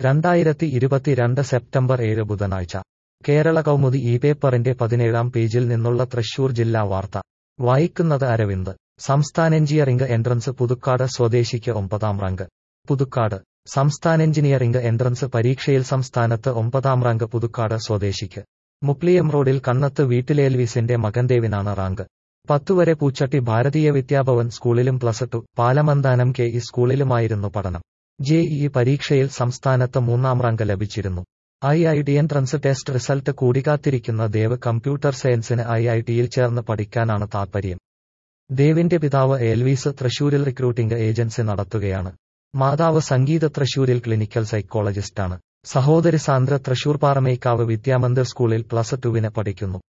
രണ്ടായിരത്തി ഇരുപത്തിരണ്ട് സെപ്റ്റംബർ ഏഴ് ബുധനാഴ്ച കേരള കൗമുദി ഈ പേപ്പറിന്റെ പതിനേഴാം പേജിൽ നിന്നുള്ള തൃശൂർ ജില്ലാ വാർത്ത വായിക്കുന്നത് അരവിന്ദ് സംസ്ഥാന എഞ്ചിനീയറിംഗ് എൻട്രൻസ് പുതുക്കാട് സ്വദേശിക്ക് ഒമ്പതാം റാങ്ക് പുതുക്കാട് സംസ്ഥാന എഞ്ചിനീയറിംഗ് എൻട്രൻസ് പരീക്ഷയിൽ സംസ്ഥാനത്ത് ഒമ്പതാം റാങ്ക് പുതുക്കാട് സ്വദേശിക്ക് മുപ്ലിയം റോഡിൽ കണ്ണത്ത് വീട്ടിലേൽവിസിന്റെ മകൻ ദേവിനാണ് റാങ്ക് പത്തുവരെ പൂച്ചട്ടി ഭാരതീയ വിദ്യാഭവൻ സ്കൂളിലും plus two Palamanthanam K E സ്കൂളിലുമായിരുന്നു പഠനം ജെഇഇ പരീക്ഷയിൽ സംസ്ഥാനത്ത് മൂന്നാം റാങ്ക് ലഭിച്ചിരുന്നു I I T entrance test result കൂടിക്കാത്തിരിക്കുന്ന ദേവ് കമ്പ്യൂട്ടർ സയൻസിന് ഐ ഐ ടിയിൽ ചേർന്ന് പഠിക്കാനാണ് താൽപര്യം ദേവിന്റെ പിതാവ് എൽവീസ് തൃശൂരിൽ റിക്രൂട്ടിംഗ് ഏജൻസി നടത്തുകയാണ് മാതാവ് സംഗീത തൃശൂരിൽ ക്ലിനിക്കൽ സൈക്കോളജിസ്റ്റാണ് സഹോദരി സാന്ദ്ര തൃശൂർ പാറമേക്കാവ് വിദ്യാമന്ദിർ സ്കൂളിൽ പ്ലസ് ടുവിന് പഠിക്കുന്നു